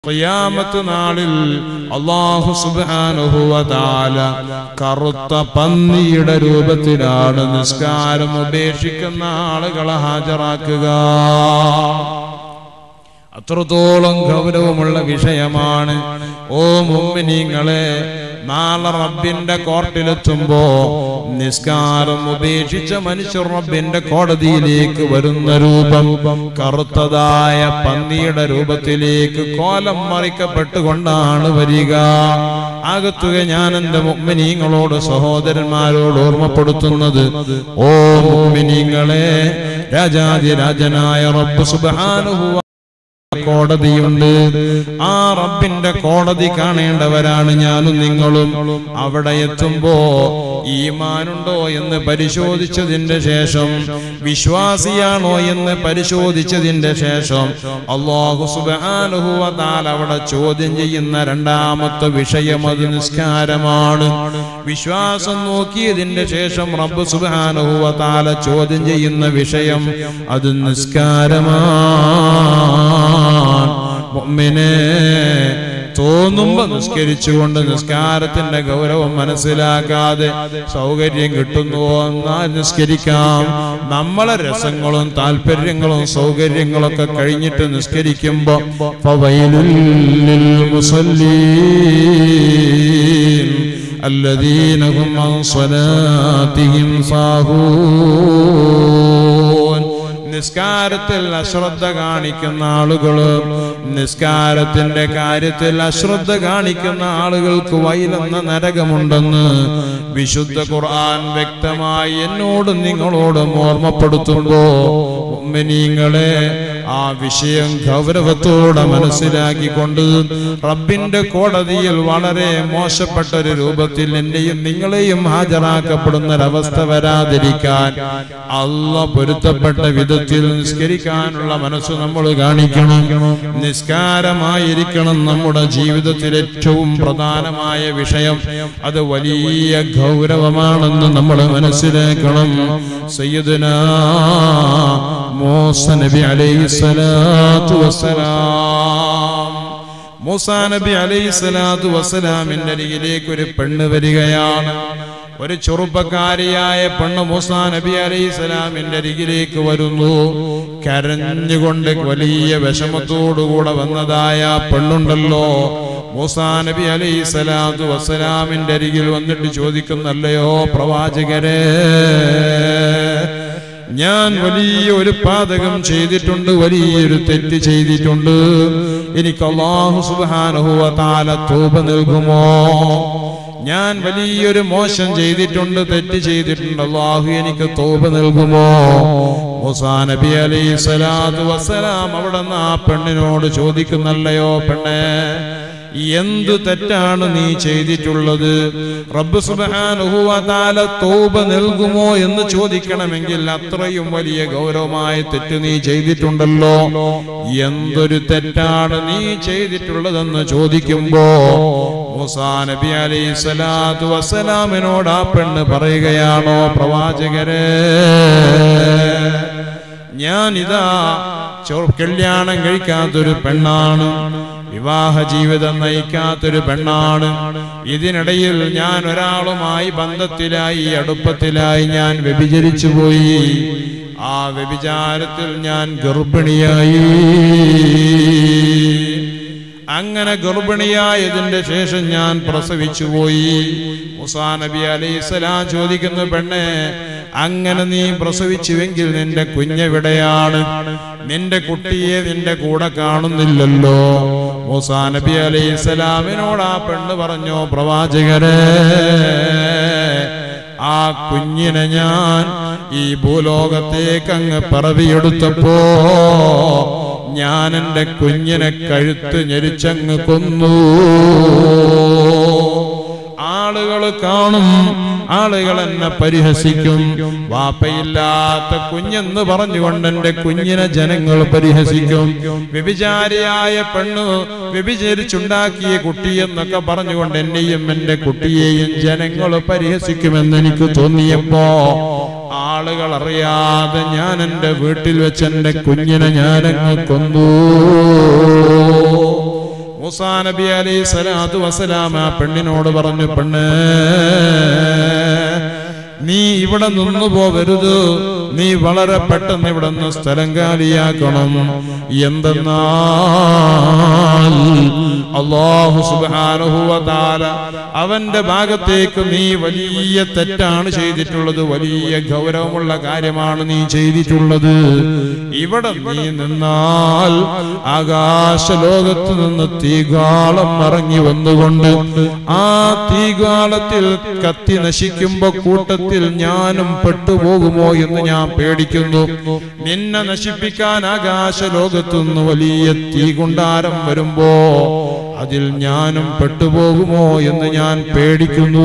ഖിയാമത്ത് നാളിൽ അള്ളാഹു സുബ്ഹാനഹു വ തആല കറുത്ത പന്നിയുടെ രൂപത്തിലാണ് നിസ്കാരം ഉപേക്ഷിക്കുന്ന ആളുകളെ ഹാജരാക്കുക അത്രത്തോളം ഗൗരവമുള്ള വിഷയമാണ് ഓ മുമ്മിനീങ്ങളെ നാളെ റബ്ബിന്റെ കോർട്ടിലെത്തുമ്പോ നിസ്കാരം ഉപേക്ഷിച്ച മനുഷ്യർ റബ്ബിന്റെ കോടതിയിലേക്ക് വരുന്ന രൂപം കറുത്തതായ പന്നിയുടെ രൂപത്തിലേക്ക് കോലം മറിക്കപ്പെട്ടുകൊണ്ടാണ് വരിക ആകത്തുക ഞാൻ എന്റെ മുമ്മിനീങ്ങളോട് സഹോദരന്മാരോട് ഓർമ്മപ്പെടുത്തുന്നത് ഓ മുമ്മിനീങ്ങളെ രാജാതിരാജനായ റബ്ബ് സുബ്ഹാനഹു കോടതിയുണ്ട് ആ റബ്ബിന്റെ കോടതി കാണേണ്ടവരാണ് ഞാനും നിങ്ങളും അവിടെ എത്തുമ്പോ ഈമാനുണ്ടോ എന്ന് പരിശോധിച്ചതിന്റെ ശേഷം വിശ്വാസിയാണോ എന്ന് പരിശോധിച്ചതിന്റെ ശേഷം അള്ളാഹു സുബാനുഹുവ താൽ അവിടെ ചോദ്യം ചെയ്യുന്ന രണ്ടാമത്തെ വിഷയം അത് നിസ്കാരമാണ് വിശ്വാസം നോക്കിയതിന്റെ ശേഷം റബ്ബ് സുബാനുഹുവ താല ചോദ്യം ചെയ്യുന്ന വിഷയം അത് നിസ്കാരമാണ് മുഅ്മിനെ തോന്നുമ്പോ നിസ്കരിച്ചുകൊണ്ട് നിസ്കാരത്തിന്റെ ഗൗരവം മനസ്സിലാക്കാതെ സൗകര്യം കിട്ടുന്നുവോ എന്നാൽ നിസ്കരിക്കാം നമ്മളെ രസങ്ങളും താല്പര്യങ്ങളും സൗകര്യങ്ങളൊക്കെ കഴിഞ്ഞിട്ട് നിസ്കരിക്കുമ്പോ ഫവൈലുൽ ലിൽ മുസല്ലീൻ الذين هم عن صلاتهم ساهون നിസ്കാരത്തിൽ അശ്രദ്ധ കാണിക്കുന്ന ആളുകള് നിസ്കാരത്തിന്റെ കാര്യത്തിൽ അശ്രദ്ധ കാണിക്കുന്ന ആളുകൾക്ക് വൈലെന്ന നരകമുണ്ടെന്ന് വിശുദ്ധ ഖുർആൻ വ്യക്തമായി എന്നോടും നിങ്ങളോടും ഓർമ്മപ്പെടുത്തുമ്പോ ഉമ്മനീങ്ങളെ ആ വിഷയം ഗൗരവത്തോടെ മനസ്സിലാക്കിക്കൊണ്ട് റബ്ബിന്റെ കോടതിയിൽ വളരെ മോശപ്പെട്ട ഒരു രൂപത്തിൽ എന്നെയും നിങ്ങളെയും ഹാജരാക്കപ്പെടുന്ന ഒരവസ്ഥ വരാതിരിക്കാൻ അല്ല പൊരുത്തപ്പെട്ട വിധത്തിൽ നിസ്കരിക്കാനുള്ള മനസ്സ് നമ്മൾ കാണിക്കണം നിസ്കാരമായിരിക്കണം നമ്മുടെ ജീവിതത്തിൽ ഏറ്റവും പ്രധാനമായ വിഷയം അത് വലിയ ഗൗരവമാണെന്ന് നമ്മൾ മനസ്സിലാക്കണം സയ്യിദുന മൂസ നബി അലൈഹി സ്വലാത്തു വസ്സലാം മൂസാ നബി അലൈഹി സ്വലാത്തു വസ്സലാമിന്റെ അരികിലേക്ക് ഒരു പെണ്ണ് വരികയാണ് ഒരു ചെറുപ്പക്കാരിയായ പെണ്ണ് മൂസാ നബി അലൈഹി സ്വലാമിന്റെ അരികിലേക്ക് വരുന്നു കരഞ്ഞുകൊണ്ട് വലിയ വിഷമത്തോടുകൂടെ വന്നതായ പെണ്ണുണ്ടല്ലോ മൂസാ നബി അലൈഹി സ്വലാത്തു വസ്സലാമിന്റെ അരികിൽ വന്നിട്ട് ചോദിക്കുന്നല്ലയോ പ്രവാചകരെ ഞാൻ വലിയ ഒരു പാതകം ചെയ്തിട്ടുണ്ട് വലിയൊരു തെറ്റ് ചെയ്തിട്ടുണ്ട് എനിക്ക് അള്ളാഹു സുബാനുഹുവ താല തൂപ നൽകുമോ ഞാൻ വലിയൊരു മോശം ചെയ്തിട്ടുണ്ട് തെറ്റ് ചെയ്തിട്ടുണ്ട് അള്ളാഹു എനിക്ക് തോപ നൽകുമോ മൂസാ നബി അലൈഹി സ്വലാത്തു വസ്സലാം അവിടെ നിന്ന് ആ പെണ്ണിനോട് ചോദിക്കുന്നല്ലയോ പെണ്ണേ എന്തു തെറ്റാണ് നീ ചെയ്തിട്ടുള്ളത് റബ്ബ് സുബ്ഹാനഹു വ തആല തൗബ നൽകുമോ എന്ന് ചോദിക്കണമെങ്കിൽ അത്രയും വലിയ ഗൗരവമായ തെറ്റ് നീ ചെയ്തിട്ടുണ്ടല്ലോ എന്തൊരു തെറ്റാണ് നീ ചെയ്തിട്ടുള്ളതെന്ന് ചോദിക്കുമ്പോ മൂസാ നബി അലൈഹി സ്വലാത്തു വസ്സലാമിനോട് ആ പെണ്ണ് പറയുകയാണോ പ്രവാചകരെ ഞാൻ ഇതാ കല്യാണം കഴിക്കാത്തൊരു പെണ്ണാണ് വിവാഹ ജീവിതം നയിക്കാത്തൊരു പെണ്ണാണ് ഇതിനിടയിൽ ഞാൻ ഒരാളുമായി ബന്ധത്തിലായി അടുപ്പത്തിലായി ഞാൻ വ്യഭിചരിച്ചു പോയി ആ വ്യഭിചാരത്തിൽ ഞാൻ ഗർഭിണിയായി അങ്ങനെ ഗർഭിണിയായതിന്റെ ശേഷം ഞാൻ പ്രസവിച്ചു പോയി മുസാ നബി അലൈഹിസ്സലാം ചോദിക്കുന്നു പെണ്ണെ അങ്ങനെ നീ പ്രസവിച്ചുവെങ്കിൽ നിന്റെ കുഞ്ഞെവിടെയാണ് നിന്റെ കുട്ടിയെ നിന്റെ കൂടെ കാണുന്നില്ലല്ലോ മൂസാ നബി അലൈഹിസ്സലാമിനോട് ആ പെണ്ണ് പറഞ്ഞു പ്രവാചകരെ ആ കുഞ്ഞിനെ ഞാൻ ഈ ഭൂലോകത്തേക്ക് അങ്ങ് പറവിയെടുത്തപ്പോ ഞാൻ എൻ്റെ കുഞ്ഞിനെ കഴുത്ത് ഞെരിച്ചങ്ങ് കൊന്നു ആളുകൾ കാണും ആളുകൾ എന്നെ പരിഹസിക്കും വാപ്പയില്ലാത്ത കുഞ്ഞെന്ന് പറഞ്ഞുകൊണ്ട് എന്റെ കുഞ്ഞിനെ ജനങ്ങൾ പരിഹസിക്കും വ്യഭിചാരിയായ പെണ്ണ് വ്യഭിചരിച്ചുണ്ടാക്കിയ കുട്ടി എന്നൊക്കെ പറഞ്ഞുകൊണ്ട് എന്നെയും എന്റെ കുട്ടിയെയും ജനങ്ങൾ പരിഹസിക്കുമെന്ന് എനിക്ക് തോന്നിയപ്പോ ആളുകൾ അറിയാതെ ഞാൻ എന്റെ വീട്ടിൽ വെച്ച് എന്റെ കുഞ്ഞിനെ ഞാനങ്ങ് കൊന്നു മൂസാ നബി അലൈഹി സ്വലാത്തു വസ്സലാം ആ പെണ്ണിനോട് പറഞ്ഞു പെണ്ണ് നീ ഇവിടെ നിന്നു പോകരുത് നീ വളരെ പെട്ടെന്ന് ഇവിടെ നിന്ന് സ്ഥലം കാലിയാക്കണം എന്തെന്നാൽ അള്ളാഹു സുബ്ഹാനഹു വ തആല അവന്റെ ഭാഗത്തേക്ക് നീ വലിയ തെറ്റാണ് ചെയ്തിട്ടുള്ളത് വലിയ ഗൗരവമുള്ള കാര്യമാണ് നീ ചെയ്തിട്ടുള്ളത് ഇവിടെ നീ നിന്നാൽ ആകാശ ലോകത്ത് നിന്ന് തീഗാളം ഇറങ്ങി വന്നുകൊണ്ട് ആ തീഗാളത്തിൽ കത്തി നശിക്കുമ്പോ കൂട്ടത്തിൽ ഞാനും പെട്ടുപോകുമോ എന്ന് ഞാൻ പേടിക്കുന്നു നിന്നെ നശിപ്പിക്കാൻ ആകാശ ലോകത്തുനിന്ന് വലിയ തീകുണ്ടാരം വരുമ്പോ അതിൽ ഞാനും പെട്ടുപോകുമോ എന്ന് ഞാൻ പേടിക്കുന്നു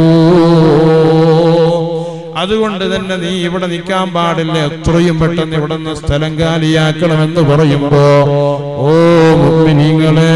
അതുകൊണ്ട് തന്നെ നീ ഇവിടെ നിൽക്കാൻ പാടില്ല എത്രയും പെട്ടെന്ന് ഇവിടെ നിന്ന് സ്ഥലം കാലിയാക്കണമെന്ന് പറയുമ്പോ ഓ മുമ്പിനിങ്ങളെ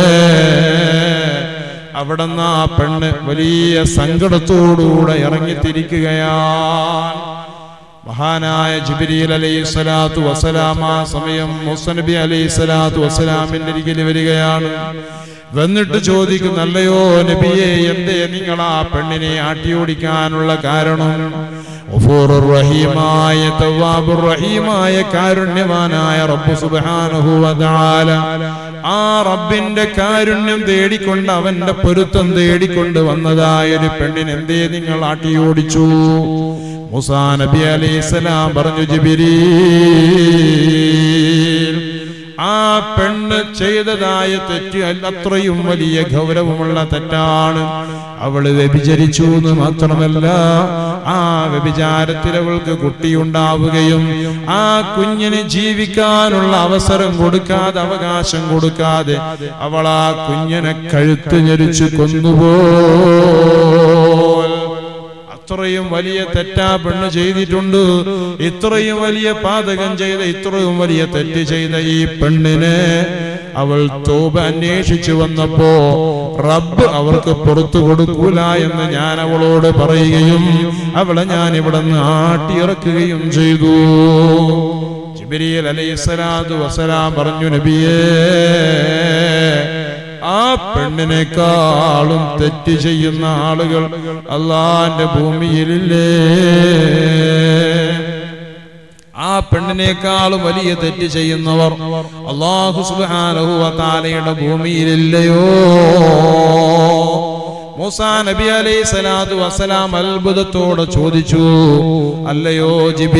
അവിടെ നിന്ന് ആ പെണ്ണ് വലിയ സങ്കടത്തോടുകൂടെ ഇറങ്ങിത്തിരിക്കുകയാണ് മഹാനായ ജിബിരിൽ അലൈഹി സ്വലാത്തു വസ്സലാം ആ സമയം മുസനബി അലൈഹി സ്വലാത്തു വസ്സലാമിന്റെ അരികിൽ വരികയാണ് വന്നിട്ട് ചോദിക്കും നല്ലയോ നബിയെ എന്തേ നിങ്ങൾ ആ പെണ്ണിനെ ആട്ടിയോടിക്കാനുള്ള കാരണം ഗഫൂറുർ റഹീമായ തവ്വാബുർ റഹീമായ കാരുണ്യവാനായ റബ്ബ് സുബ്ഹാനഹു വ തആല ആ റബ്ബിന്റെ കാരുണ്യം തേടിക്കൊണ്ട് അവന്റെ പൊരുത്തം തേടിക്കൊണ്ട് വന്നതായ ഒരു പെണ്ണിനെ എന്തേ നിങ്ങൾ ആട്ടിയോടിച്ചു മുസാ നബി അലൈഹിസ്സലാം പറഞ്ഞു ജിബിരീൽ ആ പെണ്ണ് ചെയ്തതായ തെറ്റ് അല്ല അത്രയും വലിയ ഗൗരവമുള്ള തെറ്റാണ് അവള് വ്യഭിചരിച്ചു എന്ന് മാത്രമല്ല ആ വ്യഭിചാരത്തിൽ അവൾക്ക് കുട്ടിയുണ്ടാവുകയും ആ കുഞ്ഞിന് ജീവിക്കാനുള്ള അവസരം കൊടുക്കാതെ അവകാശം കൊടുക്കാതെ അവൾ ആ കുഞ്ഞിനെ കഴുത്ത് ഞെരിച്ചു കൊന്നുപോൽ അത്രയും വലിയ തെറ്റാ പെണ്ണ് ചെയ്തിട്ടുണ്ട് ഇത്രയും വലിയ പാതകം ചെയ്ത ഇത്രയും വലിയ തെറ്റ് ചെയ്ത ഈ പെണ്ണിനെ അവൾ തോപ അന്വേഷിച്ചു വന്നപ്പോ റബ്ബ് അവർക്ക് പുറത്തു കൊടുക്കൂല എന്ന് ഞാൻ അവളോട് പറയുകയും അവളെ ഞാൻ ഇവിടെ നിന്ന് ആട്ടിയിറക്കുകയും ചെയ്തു ജിബിരിയൽ അലൈഹിസ്സലാത്തു വസ്സലാം പറഞ്ഞു നബിയേ ആ പെണ്ണിനേക്കാളും തെറ്റ് ചെയ്യുന്ന ആളുകൾ അള്ളാന്റെ ഭൂമിയിലില്ലേ ആ പെണ്ണിനേക്കാളും വലിയ തെറ്റ് ചെയ്യുന്നവർ അള്ളാഹു സുബ്ഹാനഹു വ തആലയുടെ ഭൂമിയിലില്ലയോ മൂസാ നബി അലൈഹി സ്വലാത്തു വസ്സലാം അത്ഭുതത്തോടെ ചോദിച്ചു അല്ലയോ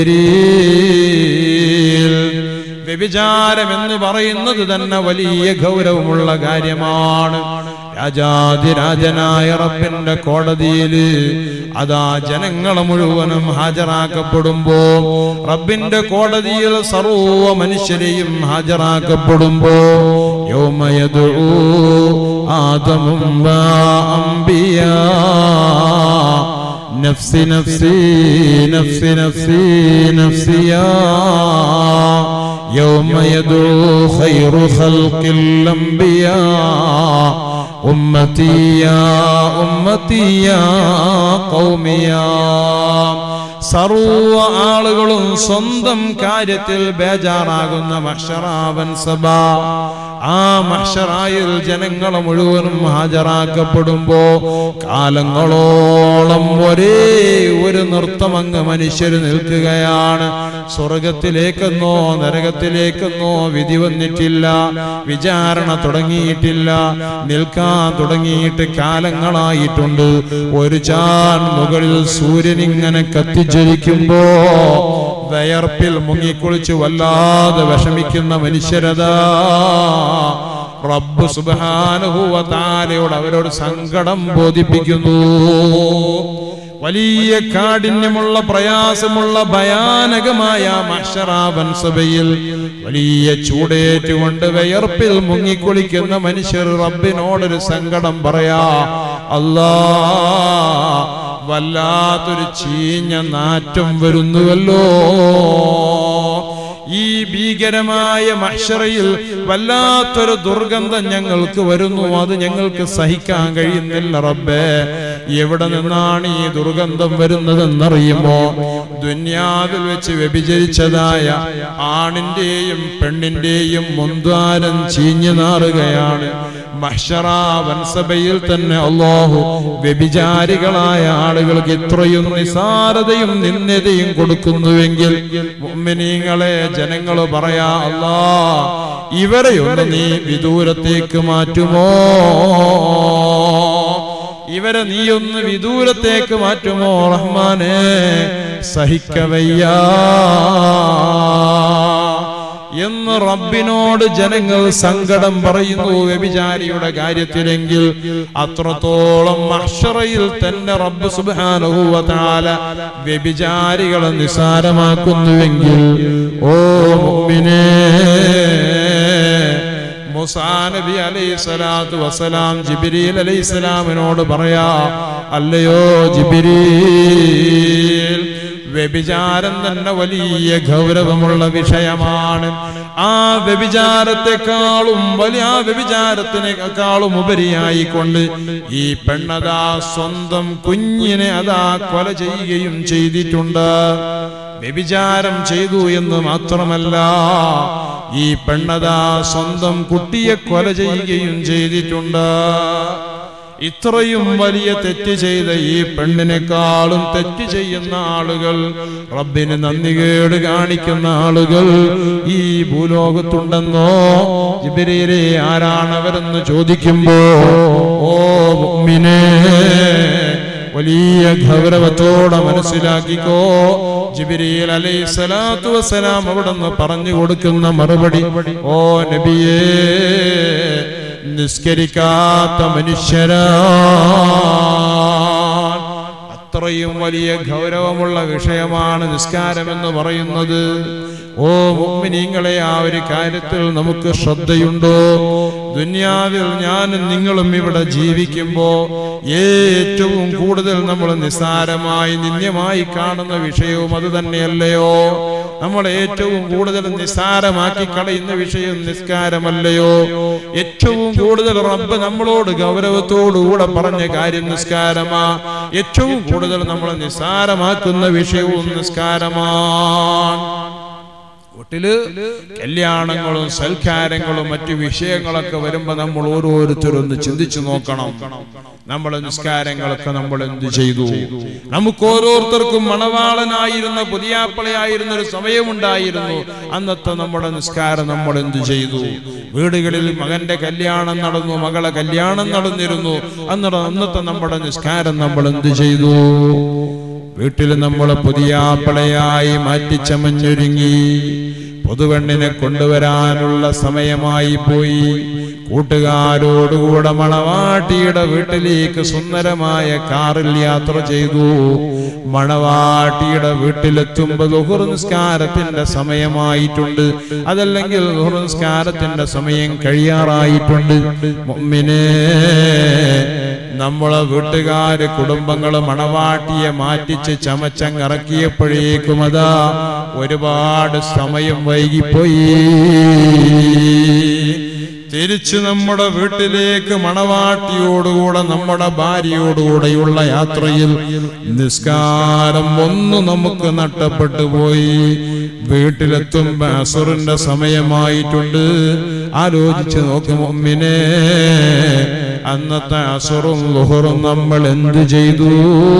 ജിബിരീൽ വ്യഭിചാരം എന്ന് പറയുന്നത് തന്നെ വലിയ ഗൗരവമുള്ള കാര്യമാണ് രാജാതിരാജനായ റബ്ബിന്റെ കോടതിയില് അതാ ജനങ്ങളെ മുഴുവനും ഹാജരാക്കപ്പെടുമ്പോ റബ്ബിന്റെ കോടതിയിൽ സർവ മനുഷ്യരെയും ഹാജരാക്കപ്പെടുമ്പോ യോമയദൂ ആദമും വാ അംബിയാ നഫ്സി നഫ്സി നഫ്സി നഫ്സി നഫ്സിയാ يوم يدعو خير خلق الأنبياء أمتي يا أمتي يا قومي يا സർവ ആളുകളും സ്വന്തം കാര്യത്തിൽ ബേജാറാകുന്ന മഷറാവൻ സഭ ആ മഷറായിൽ ജനങ്ങളെ മുഴുവനും ഹാജരാക്കപ്പെടുമ്പോ കാലങ്ങളോളം ഒരേ ഒരു നൃത്തമങ്ങ് മനുഷ്യർ നിൽക്കുകയാണ് സ്വർഗത്തിലേക്കെന്നോ നരകത്തിലേക്കെന്നോ വിധി വന്നിട്ടില്ല വിചാരണ തുടങ്ങിയിട്ടില്ല നിൽക്കാൻ തുടങ്ങിയിട്ട് കാലങ്ങളായിട്ടുണ്ട് ഒരു ചാൻ മുകളിൽ സൂര്യൻ ഇങ്ങനെ കത്തിജ്വലിക്കുമ്പോ വയർപ്പിൽ മുങ്ങിക്കുളിച്ച് വല്ലാതെ വിഷമിക്കുന്ന മനുഷ്യരതാ റബ്ബ് സുബാനുഭൂവ താരയോട് അവരോട് സങ്കടം ബോധിപ്പിക്കുന്നു വലിയ കാഠിന്യമുള്ള പ്രയാസമുള്ള ഭയാനകമായ മഷറാവൻ സഭയിൽ വലിയ ചൂടേറ്റുകൊണ്ട് വിയർപ്പിൽ മുങ്ങിക്കുളിക്കുന്ന മനുഷ്യർ റബ്ബിനോടൊരു സങ്കടം പറയാ അല്ലാ വല്ലാത്തൊരു ചീഞ്ഞ നാറ്റം വരുന്നുവല്ലോ ഈ ഭീകരമായ മഷറയിൽ വല്ലാത്തൊരു ദുർഗന്ധം ഞങ്ങൾക്ക് വരുന്നു അത് ഞങ്ങൾക്ക് സഹിക്കാൻ കഴിയുന്നില്ല റബ്ബേ എവിടെ നിന്നാണ് ഈ ദുർഗന്ധം വരുന്നതെന്നറിയുമോ ദുന്യാവിൽ വെച്ച് വ്യഭിചരിച്ചതായ ആണിന്റെയും പെണ്ണിന്റെയും മുന്താരം ചീഞ്ഞു നാറുകയാണ് മഹ്ശറ വൻസഭയിൽ തന്നെ അള്ളാഹു വ്യഭിചാരികളായ ആളുകൾക്ക് ഇത്രയും നിസാരതയും നിന്ദതയും കൊടുക്കുന്നുവെങ്കിൽ മുഅ്മിനീങ്ങളെ ജനങ്ങൾ പറയാ അല്ലാ ഇവരെ ഒന്ന് നീ വിദൂരത്തേക്ക് മാറ്റുമോ ഇവരെ നീ ഒന്ന് വിദൂരത്തേക്ക് മാറ്റുമോ റഹ്മാനെ സഹിക്കവയ്യ എന്ന് റബ്ബിനോട് ജനങ്ങൾ സങ്കടം പറയുന്നു വ്യഭിചാരിയുടെ കാര്യത്തിലെങ്കിൽ അത്രത്തോളം മഹ്ഷറയിൽ തന്നെ റബ്ബ് സുബ്ഹാനഹു വ തആല വ്യഭിചാരികളെ നിസാരമാക്കുന്നുവെങ്കിൽ ഓ മുഅ്മിനേ മൂസാ നബി അലൈഹി സ്വലാത്തു വസ്സലാം ജിബ്രീൽ അലൈഹി സ്വലാമിനോട് പറയാ അല്ലയോ ജിബ്രീൽ വ്യഭിചാരം തന്നെ വലിയ ഗൗരവമുള്ള വിഷയമാണ് ആ വ്യഭിചാരത്തെക്കാളും വലിയ ആ വ്യഭിചാരത്തിനേക്കാളും ഉപരിയായിക്കൊണ്ട് ഈ പെണ്ണതാ സ്വന്തം കുഞ്ഞിനെ അതാ കൊല ചെയ്യുകയും ചെയ്തിട്ടുണ്ട് വ്യഭിചാരം ചെയ്തു എന്ന് മാത്രമല്ല ഈ പെണ്ണതാ സ്വന്തം കുട്ടിയെ കൊല ചെയ്യുകയും ചെയ്തിട്ടുണ്ട് ഇത്രയും വലിയ തെറ്റ് ചെയ്ത ഈ പെണ്ണിനെക്കാളും തെറ്റ് ചെയ്യുന്ന ആളുകൾ റബ്ബിന് നന്ദികേട് കാണിക്കുന്ന ആളുകൾ ഈ ഭൂലോകത്തുണ്ടെന്നോ ജിബിരിയിലെ ആരാണവരെന്ന് ചോദിക്കുമ്പോ ഓ മുഅ്മിനേ വലിയ ഗൗരവത്തോടെ മനസ്സിലാക്കിക്കോ ജിബിരിയിൽ അലൈഹി സ്വലാത്തു വസ്സലാം അവിടുന്ന് പറഞ്ഞു കൊടുക്കുന്ന മറുപടി ഓ നബിയേ നിസ്കരിക്കാത്ത മനുഷ്യരാ അത്രയും വലിയ ഗൗരവമുള്ള വിഷയമാണ് നിസ്കാരം എന്ന് പറയുന്നത് ഓ മുമ്മിനീങ്ങളെ ആ ഒരു കാര്യത്തിൽ നമുക്ക് ശ്രദ്ധയുണ്ടോ ദുന്യാവിൽ ഞാനും നിങ്ങളും ഇവിടെ ജീവിക്കുമ്പോ ഏറ്റവും കൂടുതൽ നമ്മൾ നിസ്സാരമായി നിന്ദ്യമായി കാണുന്ന വിഷയവും അത് തന്നെയല്ലയോ നമ്മൾ ഏറ്റവും കൂടുതൽ നിസ്സാരമാക്കി കളയുന്ന വിഷയം നിസ്കാരമല്ലയോ ഏറ്റവും കൂടുതൽ റബ്ബ് നമ്മളോട് ഗൗരവത്തോടുകൂടെ പറഞ്ഞ കാര്യം നിസ്കാരമാ ഏറ്റവും കൂടുതൽ നമ്മൾ നിസ്സാരമാക്കുന്ന വിഷയവും നിസ്കാരമാണ് വീട്ടില് കല്യാണങ്ങളും സൽക്കാരങ്ങളും മറ്റു വിഷയങ്ങളൊക്കെ വരുമ്പോ നമ്മൾ ഓരോരുത്തരും ഒന്ന് ചിന്തിച്ചു നോക്കണം നമ്മളെ നിസ്കാരങ്ങളൊക്കെ നമ്മൾ എന്ത് ചെയ്തു നമുക്ക് ഓരോരുത്തർക്കും മണവാളനായിരുന്ന പുതിയാപ്പളയായിരുന്ന ഒരു സമയമുണ്ടായിരുന്നു അന്നത്തെ നമ്മുടെ നിസ്കാരം നമ്മൾ എന്ത് ചെയ്തു വീടുകളിൽ മകന്റെ കല്യാണം നടന്നു മകളെ കല്യാണം നടന്നിരുന്നു അന്ന് അന്നത്തെ നമ്മുടെ നിസ്കാരം നമ്മൾ എന്ത് ചെയ്തു വീട്ടിൽ നമ്മളെ പുതിയാപ്പളയായി മാറ്റിച്ചമഞ്ഞൊരുങ്ങി പുതുവെണ്ണിനെ കൊണ്ടുവരാനുള്ള സമയമായി പോയി കൂട്ടുകാരോടുകൂടെ മണവാട്ടിയുടെ വീട്ടിലേക്ക് സുന്ദരമായ കാറിൽ യാത്ര ചെയ്തു മണവാട്ടിയുടെ വീട്ടിലെത്തുമ്പോ ലുഹുർ നിസ്കാരത്തിന്റെ സമയമായിട്ടുണ്ട് അതല്ലെങ്കിൽ ലുഹുർ നിസ്കാരത്തിന്റെ സമയം കഴിയാറായിട്ടുണ്ട് മുഅ്മിനേ നമ്മളെ വീട്ടുകാര് കുടുംബങ്ങള് മണവാട്ടിയെ മാറ്റിച്ച് ചമച്ചങ്ങിറക്കിയപ്പോഴേക്കും അതാ ഒരുപാട് സമയം വൈകിപ്പോയി തിരിച്ചു നമ്മുടെ വീട്ടിലേക്ക് മണവാട്ടിയോടുകൂടെ നമ്മുടെ ഭാര്യയോടുകൂടെയുള്ള യാത്രയിൽ നിസ്കാരം ഒന്ന് നമുക്ക് നഷ്ടപ്പെട്ടു പോയി വീട്ടിലെത്തുമ്പോ അസുറിന്റെ സമയമായിട്ടുണ്ട് ആലോചിച്ച് നോക്കും ഒമ്മിനെ അന്നത്തെ അസുറും ലുഹറും നമ്മൾ എന്ത് ചെയ്തു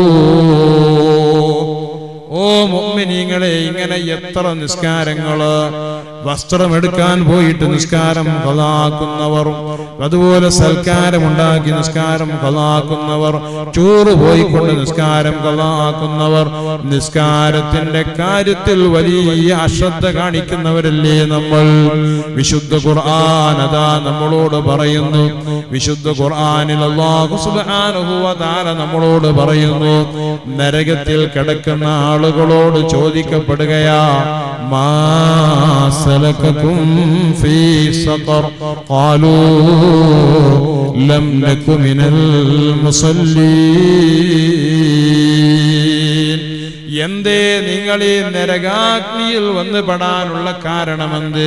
ഓ മുമ്മിനീങ്ങളെ ഇങ്ങനെ എത്ര നിസ്കാരങ്ങള് വസ്ത്രമെടുക്കാൻ പോയിട്ട് നിസ്കാരം കലാക്കുന്നവർ അതുപോലെ സൽക്കാരം ഉണ്ടാക്കി നിസ്കാരം കലാക്കുന്നവർ ടൂറ് പോയിക്കൊണ്ട് നിസ്കാരം കലാക്കുന്നവർ നിസ്കാരത്തിന്റെ കാര്യത്തിൽ വലിയ അശ്രദ്ധ കാണിക്കുന്നവരല്ലേ നമ്മൾ വിശുദ്ധ ഖുർആൻ അതാ നമ്മളോട് പറയുന്നു വിശുദ്ധ ഖുർആനിൽ അല്ലാഹു സുബ്ഹാനഹു വ തആല നമ്മളോട് പറയുന്നു നരകത്തിൽ കിടക്കുന്ന ആളുകളോട് ചോദിക്കപ്പെടുകയാ മാ സലകകും ഫീ സഖർ ഖാലൂ ലം നകു മിനൽ മുസല്ലീൻ എന്തേ നിങ്ങൾ ഈ നരകാഗ്നിയിൽ വന്ന് പെടാനുള്ള കാരണമെന്ത്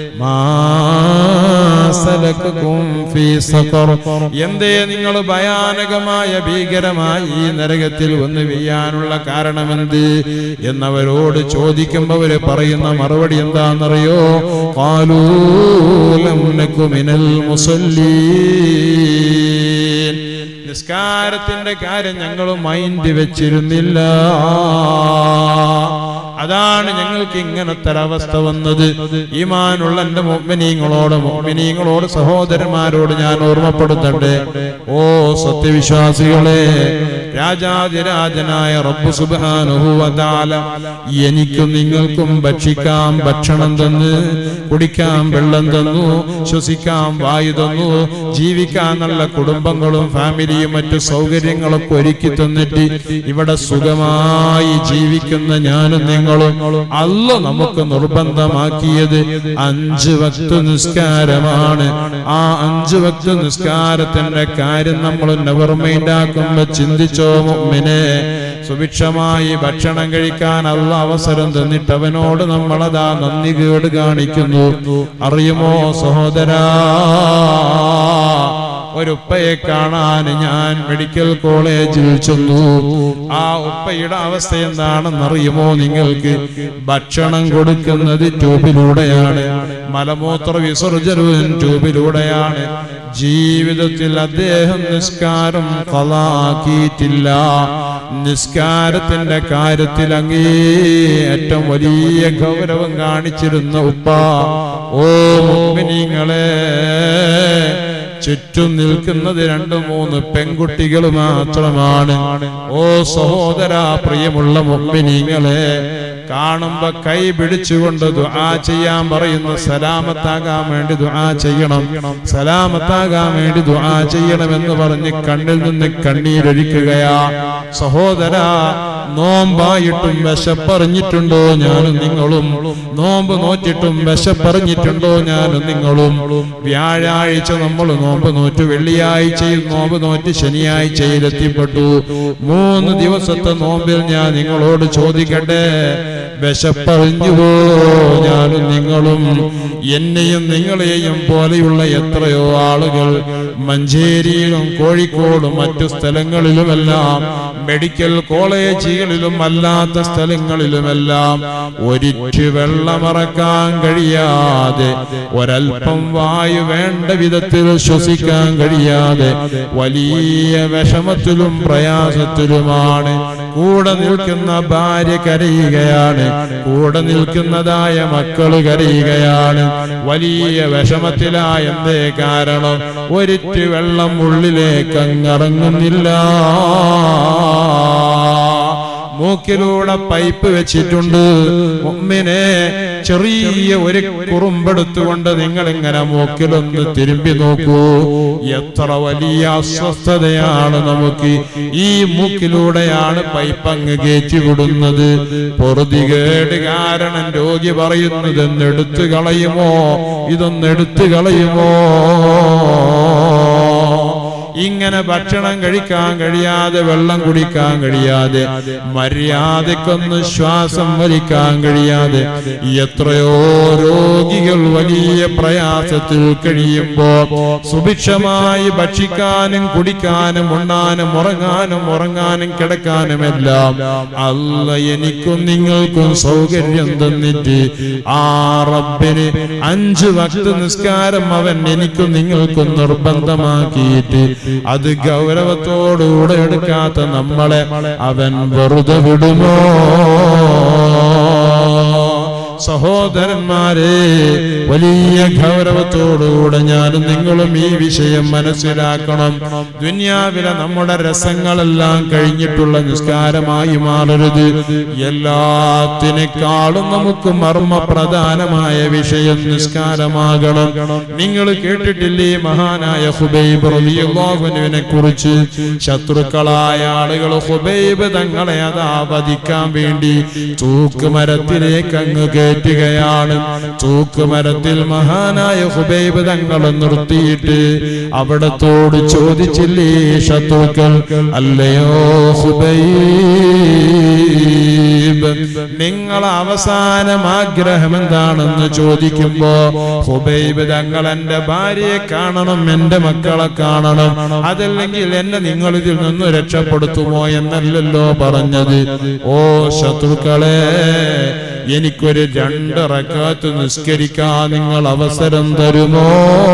മാസലക്കും ഫീ സഖർ എന്തേ നിങ്ങൾ ഭയാനകമായ ഭീകരമായ ഈ നരകത്തിൽ വന്ന് വീഴാനുള്ള കാരണമെന്ത് എന്നവരോട് ചോദിക്കുമ്പോൾ അവര് പറയുന്ന മറുപടി എന്താണെന്നറിയോ കാലൂലം നക്കു മിനൽ മുസല്ലീൻ നിസ്കാരത്തിന്റെ കാര്യം ഞങ്ങൾ മൈൻഡ് വെച്ചിരുന്നില്ല അതാണ് ഞങ്ങൾക്ക് ഇങ്ങനത്തെ ഒരവസ്ഥ വന്നത് ഈമാനുള്ള എന്റെ മൊമ്മിനീങ്ങളോട് മൊമ്മിനീങ്ങളോട് സഹോദരന്മാരോട് ഞാൻ ഓർമ്മപ്പെടുത്തട്ടെ ഓ സത്യവിശ്വാസികളെ രാജാതിരാജനായ റബ്ബ് സുബാനുഭൂവതാല എനിക്കും നിങ്ങൾക്കും ഭക്ഷിക്കാം ഭക്ഷണം തന്ന് കുടിക്കാം വെള്ളം തന്നു ശ്വസിക്കാം വായു തന്നു ജീവിക്കാൻ നല്ല കുടുംബങ്ങളും ഫാമിലിയും മറ്റു സൗകര്യങ്ങളൊക്കെ ഒരുക്കി തന്നിട്ട് ഇവിടെ സുഖമായി ജീവിക്കുന്ന ഞാനും നിങ്ങളും അല്ല നമുക്ക് നിർബന്ധമാക്കിയത് അഞ്ച് വക്ത നിസ്കാരമാണ് ആ അഞ്ച് വക്ത നിസ്കാരത്തിന്റെ കാര്യം നമ്മൾ നെവർ മൈൻഡ് ആക്കുമ്പോ ചിന്തിച്ചോ മുമ്മിനെ സുഭിക്ഷമായി ഭക്ഷണം കഴിക്കാൻ അല്ല അവസരം തന്നിട്ട് അവനോട് നമ്മളതാ നന്ദി കേട് കാണിക്കുന്നു അറിയുമോ സഹോദരാ ഒരു ഉപ്പയെ കാണാൻ ഞാൻ മെഡിക്കൽ കോളേജിൽ ചെന്നു ആ ഉപ്പയുടെ അവസ്ഥ എന്താണെന്നറിയുമോ നിങ്ങൾക്ക് ഭക്ഷണം കൊടുക്കുന്നത് ട്യൂബിലൂടെയാണ് മലമൂത്ര വിസർജനവും ട്യൂബിലൂടെയാണ് ജീവിതത്തിൽ അദ്ദേഹം നിസ്കാരം കളാക്കിയിട്ടില്ല നിസ്കാരത്തിന്റെ കാര്യത്തിൽ അങ്ങേയറ്റം വലിയ ഗൗരവം കാണിച്ചിരുന്ന ഉപ്പ ഓ മുഗ്മിനീങ്ങളെ ചുറ്റും നിൽക്കുന്നത് രണ്ട് മൂന്ന് പെൺകുട്ടികൾ മാത്രമാണ് ഓ സഹോദര പ്രിയമുള്ള മുമ്പിനിങ്ങളെ കാണുമ്പോ കൈ പിടിച്ചുകൊണ്ട് ദുആ ചെയ്യാൻ പറയുന്നു സലാമത്താകാൻ വേണ്ടി ദുആ ചെയ്യണം സലാമത്താകാൻ വേണ്ടി ദുആ ചെയ്യണമെന്ന് പറഞ്ഞ് കണ്ണിൽ നിന്ന് കണ്ണീരൊഴിക്കുകയാ സഹോദര നോമ്പായിട്ടും വിശപ്പറിഞ്ഞിട്ടുണ്ടോ ഞാനും നിങ്ങളും നോമ്പ് നോറ്റിട്ടും വിശപ്പറിഞ്ഞിട്ടുണ്ടോ ഞാനും നിങ്ങളും വ്യാഴാഴ്ച നമ്മൾ നോമ്പ് നോറ്റു വെള്ളിയാഴ്ചയിൽ നോമ്പ് നോറ്റ് ശനിയാഴ്ചയിൽ എത്തിപ്പെട്ടു മൂന്ന് ദിവസത്തെ നോമ്പിൽ ഞാൻ നിങ്ങളോട് ചോദിക്കട്ടെ വിശപ്പറിഞ്ഞുവോ ഞാനും നിങ്ങളും എന്നെയും നിങ്ങളെയും പോലെയുള്ള എത്രയോ ആളുകൾ മഞ്ചേരിയിലും കോഴിക്കോടും മറ്റു സ്ഥലങ്ങളിലുമെല്ലാം മെഡിക്കൽ കോളേജുകളിലും അല്ലാത്ത സ്ഥലങ്ങളിലുമെല്ലാം ഒരിറ്റു വെള്ളമറക്കാൻ കഴിയാതെ ഒരൽപ്പം വായു വേണ്ട വിധത്തിൽ ശ്വസിക്കാൻ കഴിയാതെ വലിയ വിഷമത്തിലും പ്രയാസത്തിലുമാണ് കൂടെ നിൽക്കുന്ന ഭാര്യ കരയുകയാണ് കൂടെ നിൽക്കുന്നതായ മക്കള് കരയുകയാണ് വലിയ വിഷമത്തിലായ എന്തേ കാരണം ഒരിറ്റ് വെള്ളം ഉള്ളിലേക്ക് അങ്ങിറങ്ങുന്നില്ല മൂക്കിലൂടെ പൈപ്പ് വെച്ചിട്ടുണ്ട് മുമ്മിനെ ചെറിയ ഒരു കുറുമ്പെടുത്തുകൊണ്ട് നിങ്ങൾ ഇങ്ങനെ മൂക്കിലൊന്ന് തിരുമ്പി നോക്കൂ എത്ര വലിയ അസ്വസ്ഥതയാണ് നമുക്ക് ഈ മൂക്കിലൂടെയാണ് പൈപ്പ് അങ്ങ് കയറ്റി വിടുന്നത് പൊറുതികേട് കാരണം രോഗി പറയുന്നത് എടുത്തു കളയുമോ ഇതൊന്ന് എടുത്തു കളയുമോ ഇങ്ങനെ ഭക്ഷണം കഴിക്കാൻ കഴിയാതെ വെള്ളം കുടിക്കാൻ കഴിയാതെ മര്യാദക്കൊന്ന് ശ്വാസം വലിക്കാൻ കഴിയാതെ എത്രയോ രോഗികൾ വലിയ പ്രയാസത്തിൽ കഴിയുമ്പോ സുഭിക്ഷമായി ഭക്ഷിക്കാനും കുടിക്കാനും ഉണ്ണാനും ഉറങ്ങാനും ഉറങ്ങാനും കിടക്കാനും എല്ലാം അല്ല എനിക്കും നിങ്ങൾക്കും സൗകര്യം തന്നിട്ട് ആ റബ്ബിന് അഞ്ച് വക്ത് നിസ്കാരം അവൻ എനിക്കും നിങ്ങൾക്കും നിർബന്ധമാക്കിയിട്ട് അത് ഗൗരവത്തോടുകൂടെ എടുക്കാത്ത നമ്മളെ അവൻ വെറുതെ വിടുമോ സഹോദരന്മാരെ വലിയ ഗൗരവത്തോടുകൂടെ ഞാനും നിങ്ങളും ഈ വിഷയം മനസ്സിലാക്കണം ദുന്യാവിലെ നമ്മുടെ രസങ്ങളെല്ലാം കഴിഞ്ഞിട്ടുള്ള നിസ്കാരമായി മാറരുത് എല്ലാത്തിനേക്കാളും നമുക്ക് മർമ്മപ്രധാനമായ വിഷയം നിസ്കാരമാകണം നിങ്ങൾ കേട്ടിട്ടില്ലേ മഹാനായ ഹുബൈബ് റളിയല്ലാഹുവിനെ കുറിച്ച് ശത്രുക്കളായ ആളുകൾ ഹുബൈബ് തങ്ങളെ അതാ വധിക്കാൻ വേണ്ടി തൂക്കുമരത്തിലേക്ക് അങ്ങ് കയറി കയറ്റുകയാണ് തൂക്കുമരത്തിൽ മഹാനായ ഹുബൈബ് തങ്ങളെ നിർത്തിയിട്ട് അവിടത്തോട് ചോദിച്ചില്ലേ ശത്രുക്കൾ അല്ലയോ ഹുബൈബ് നിങ്ങളെ അവസാനം ആഗ്രഹം എന്താണെന്ന് ചോദിക്കുമ്പോ ഹുബൈബ് തങ്ങൾ എന്റെ ഭാര്യയെ കാണണം എന്റെ മക്കളെ കാണണം അതല്ലെങ്കിൽ എന്നെ നിങ്ങൾ ഇതിൽ നിന്ന് രക്ഷപ്പെടുത്തുമോ എന്നല്ലല്ലോ പറഞ്ഞത് ഓ ശത്രുക്കളെ എനിക്കൊരു രണ്ട് റക്കാത്ത് നിസ്കരിക്കാൻ നിങ്ങൾ അവസരം തരുമോ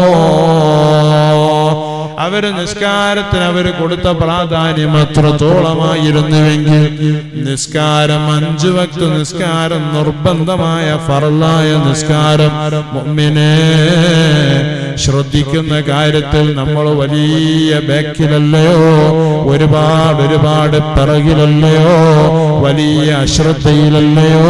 അവര് നിസ്കാരത്തിന് അവര് കൊടുത്ത പ്രാധാന്യം അത്രത്തോളമായിരുന്നുവെങ്കിൽ നിസ്കാരം അഞ്ചു വക്ത് നിസ്കാരം നിർബന്ധമായ ഫറലായ നിസ്കാരം മുഅ്മിനെ ശ്രദ്ധിക്കുന്ന കാര്യത്തിൽ നമ്മൾ വലിയ ബാക്കിലല്ലയോ ഒരുപാട് ഒരുപാട് പിറകിലല്ലയോ വലിയ അശ്രദ്ധയിലല്ലയോ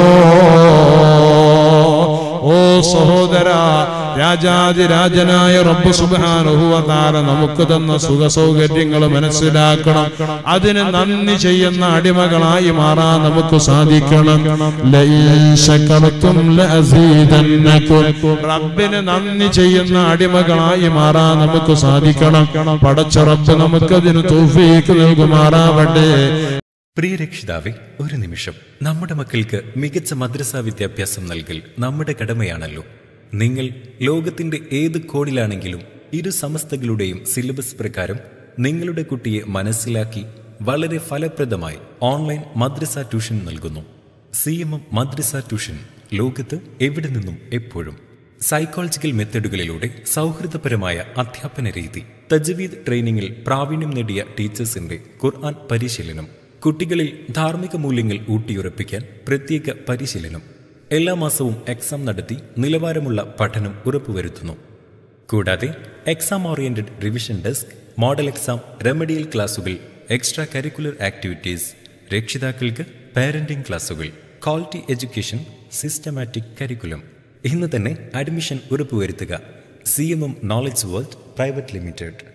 ഓ സഹോദര രാജാതിരാജനായ റബ്ബ് സുബാനുഭവതാര നമുക്ക് തന്ന സുഖ സൗകര്യങ്ങൾ മനസ്സിലാക്കണം അതിന് നന്ദി ചെയ്യുന്ന അടിമകളായി മാറാൻ നമുക്ക് സാധിക്കണം ലئن ശകർത്തും ലഅസീദന്നകും. റബ്ബിന് നന്ദി ചെയ്യുന്ന അടിമകളായി മാറാൻ നമുക്ക് സാധിക്കണം പടച്ച റബ്ബ് നമുക്കതിന് തൗഫീക്ക് നൽകുമാറാവട്ടെ പ്രിയ രക്ഷിതാവെ ഒരു നിമിഷം നമ്മുടെ മക്കൾക്ക് മികച്ച മദ്രസാ വിദ്യാഭ്യാസം നൽകൽ നമ്മുടെ കടമയാണല്ലോ നിങ്ങൾ ലോകത്തിന്റെ ഏത് കോണിലാണെങ്കിലും ഇരു സമസ്തകളുടെയും സിലബസ് പ്രകാരം നിങ്ങളുടെ കുട്ടിയെ മനസ്സിലാക്കി വളരെ ഫലപ്രദമായി ഓൺലൈൻ മദ്രസ ട്യൂഷൻ നൽകുന്നു സി എം എം മദ്രസ ട്യൂഷൻ ലോകത്ത് എവിടെ നിന്നും എപ്പോഴും സൈക്കോളജിക്കൽ മെത്തഡുകളിലൂടെ സൗഹൃദപരമായ അധ്യാപന രീതി തജ്വീദ് ട്രെയിനിങ്ങിൽ പ്രാവീണ്യം നേടിയ ടീച്ചേഴ്സിന്റെ ഖുർആൻ പരിശീലനം കുട്ടികളിൽ ധാർമ്മിക മൂല്യങ്ങൾ ഊട്ടിയുറപ്പിക്കാൻ പ്രത്യേക പരിശീലനം എല്ലാ മാസവും എക്സാം നടത്തി നിലവാരമുള്ള പഠനം ഉറപ്പുവരുത്തുന്നു കൂടാതെ exam oriented revision desk model exam remedial ക്ലാസുകൾ എക്സ്ട്രാ കരിക്കുലർ ആക്ടിവിറ്റീസ് രക്ഷിതാക്കൾക്ക് പാരന്റിംഗ് ക്ലാസുകൾ ക്വാളിറ്റി എഡ്യൂക്കേഷൻ സിസ്റ്റമാറ്റിക് കരിക്കുലം ഇന്ന് തന്നെ അഡ്മിഷൻ ഉറപ്പുവരുത്തുക C M M knowledge world private limited